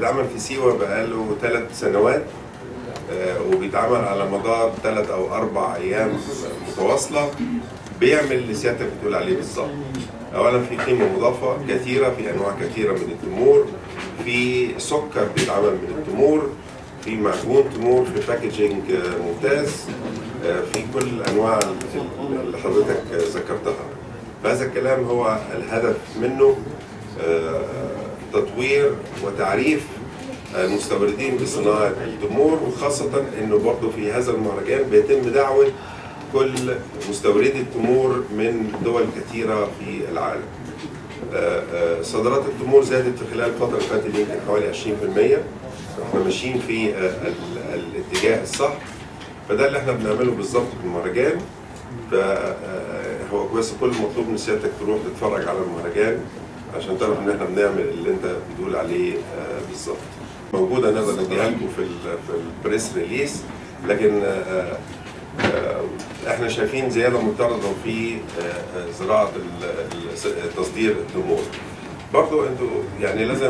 بيتعمل في سيوه بقاله ثلاث سنوات آه، وبيتعمل على مدار ثلاث او اربع ايام متواصله بيعمل اللي سيادتك بتقول عليه بالظبط. اولا في قيمه مضافه كثيره في انواع كثيره من التمور في سكر بيتعمل من التمور في معجون تمور في باكجينج آه، ممتاز آه، في كل انواع ال- اللي حضرتك ذكرتها. فهذا الكلام هو الهدف منه آه، تطوير وتعريف المستوردين بصناعه التمور وخاصه انه برضه في هذا المهرجان بيتم دعوه كل مستوردي التمور من دول كثيره في العالم. آه، آه، صادرات التمور زادت في خلال الفتره اللي فاتت يمكن حوالي 20% احنا ماشيين في آه، ال- الاتجاه الصح فده اللي احنا بنعمله بالظبط في المهرجان فهو كويس كل المطلوب من سيادتك تروح تتفرج على المهرجان عشان تعرف ان احنا بنعمل اللي انت بتقول عليه آه، بالظبط موجوده نقدر نديها لكم في ال- في البريس ريليس لكن آه، آه، احنا شايفين زياده مضطرده في آه، آه، زراعه ال- ال- تصدير التمور برضو انتوا يعني لازم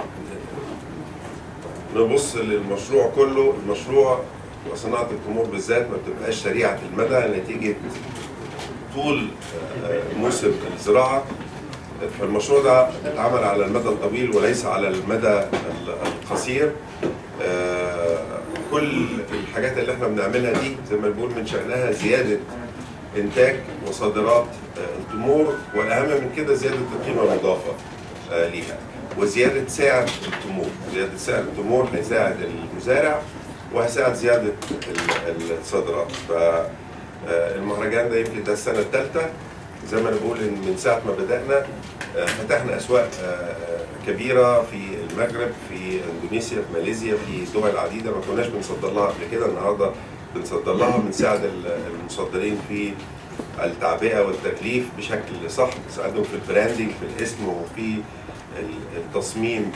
نبص للمشروع كله المشروع وصناعه التمور بالذات ما بتبقاش سريعه المدى نتيجه طول آه، موسم الزراعه فالمشروع ده بيتعمل على المدى الطويل وليس على المدى ال- القصير آه، كل الحاجات اللي احنا بنعملها دي زي ما بنقول من شأنها زيادة إنتاج وصادرات آه، التمور والأهم من كده زيادة القيمة المضافة آه، ليها وزيادة سعر التمور زيادة سعر التمور هيساعد المزارع وهيساعد زيادة ال- الصادرات فالمهرجان ده يمكن ده السنة الثالثة زي ما انا بقول ان من ساعه ما بدانا آه، فتحنا اسواق آه، كبيره في المغرب في اندونيسيا في ماليزيا في دول عديده ما كناش بنصدر لها قبل كده النهارده بنصدر لها بنساعد ال- المصدرين في التعبئه والتكليف بشكل صح بنساعدهم في البراندنج في الاسم وفي ال- التصميم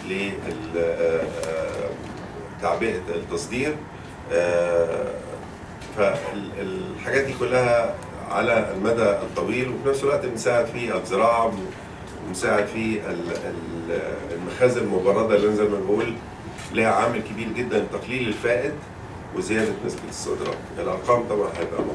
لتعبئه التصدير آه، فالحاجات دي كلها على المدى الطويل وفي نفس الوقت بنساعد في الزراعه ونساعد في ال- ال- المخازن المبرده اللي زي ما بقول لها عامل كبير جدا تقليل الفائد وزياده نسبه الصادرات الارقام طبعا هيبقى